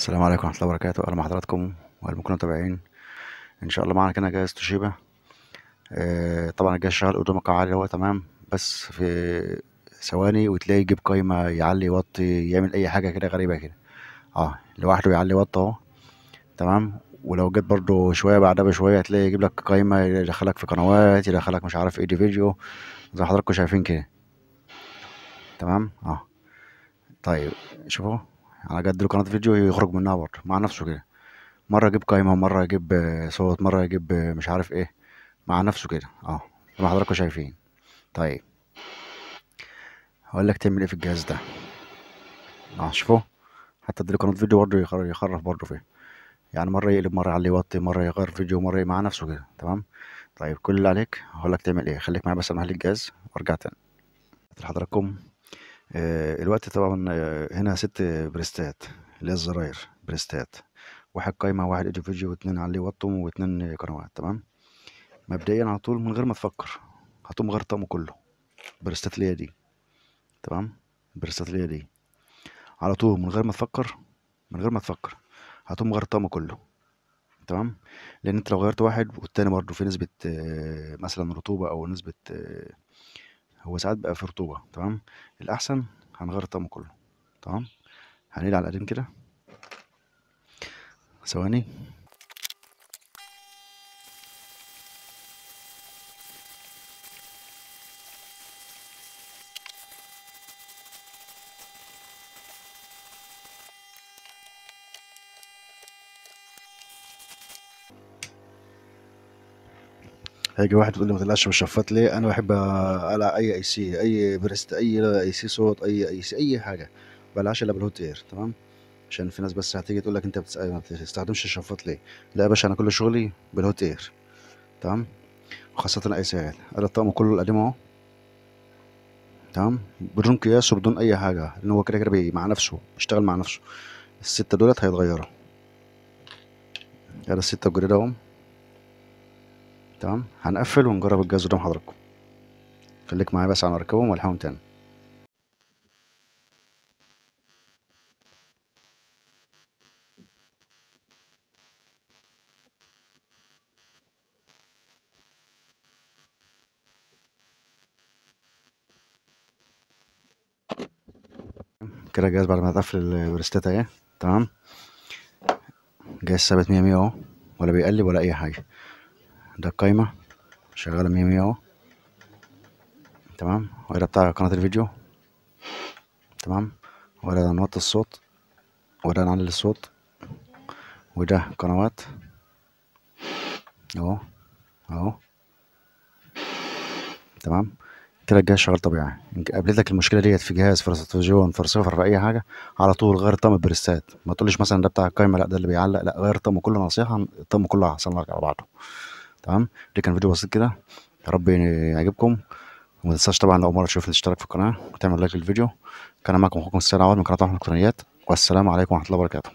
السلام عليكم ورحمة الله وبركاته أهلا بحضراتكم وأهلا بكم متابعين إن شاء الله معانا كده جهاز توشيبا آه طبعا الجهاز شغال قدامك عالي هو تمام بس في ثواني وتلاقي يجيب قايمة يعلي يوطي يعمل أي حاجة كده غريبة كده اه لوحده يعلي يوطي أهو تمام ولو جيت برضو شوية بعدها بشوية هتلاقي يجيب لك قايمة يدخلك في قنوات يدخلك مش عارف ايه دي فيديو زي ما حضراتكم شايفين كده تمام اه طيب شوفوا على قد له قناة فيديو يخرج منها برضه مع نفسه كده مرة يجيب قايمة مرة يجيب آه، صوت مرة يجيب آه، مش عارف ايه مع نفسه كده اه زي ما حضراتكم شايفين طيب هقول لك تعمل ايه في الجهاز ده اه شوفوا حتى اديله قناة فيديو برضه يخرف يخرف برضه فيه يعني مرة يقلب مرة يعلي يوطي مرة يغير فيديو مرة مع نفسه كده تمام طيب كل اللي عليك هقول لك تعمل ايه خليك معايا بس على محل الجهاز وارجع تاني لحضراتكم آه، الوقت طبعا آه، هنا ست بريستات اللي هي الزراير بريستات واحد قايمة واحد ايديو فيديو واتنين عليه وطم واتنين قنوات تمام مبدئيا على طول من غير ما تفكر هتقوم غير طقمه كله بريستات اللي هي دي تمام بريستات اللي هي دي على طول من غير ما تفكر من غير ما تفكر هتقوم غير طقمه كله تمام لان انت لو غيرت واحد والتاني برضه في نسبة آه، مثلا رطوبة او نسبة آه، هو ساعات بقى في رطوبة تمام الأحسن هنغير الطقم كله تمام هنيجي على القديم كده ثواني هيجي واحد يقول لي ما تقلقش بالشفاط ليه انا بحب اقلع اي اي سي اي بريست اي اي سي صوت اي اي سي اي حاجه بقلعش الا بالهوت اير تمام عشان في ناس بس هتيجي تقول لك انت بتس- ما بتستخدمش الشفاط ليه لا يا باشا انا كل شغلي بالهوت اير تمام وخاصة اي ساعات انا الطقم كله القديم اهو تمام بدون قياس وبدون اي حاجة لان هو كده كده بي- مع نفسه بيشتغل مع نفسه الستة دولت هيتغيروا هذا الستة الجديد اهو تمام هنقفل ونجرب الجهاز قدام حضراتكم خليك معايا بس على اركبهم والحقهم تاني كده الجهاز بعد ما تقفل البريستات اهي تمام جهاز ثابت مية مية اهو ولا بيقلب ولا اي حاجة ده القايمة شغالة مية مية اهو تمام وده بتاع قناة الفيديو تمام وده نوطي الصوت وده نعلي الصوت وده قنوات اهو اهو تمام كده الجهاز شغال طبيعي إن قابلتك المشكله ديت في جهاز في تلفزيون في رسيفر في اي حاجه على طول غير طقم البريستات ما تقوليش مثلا ده بتاع القايمه لا ده اللي بيعلق لا غير الطقم كله نصيحه الطقم كله هيحصل لك على بعضه تمام ده كان فيديو بسيط كده يا رب يعجبكم وما تنساش طبعا لو أول مره تشوف الاشتراك في القناه وتعمل لايك للفيديو كان معكم اخوكم السيد عوض من قناه احمد الكترونيات والسلام عليكم ورحمه الله وبركاته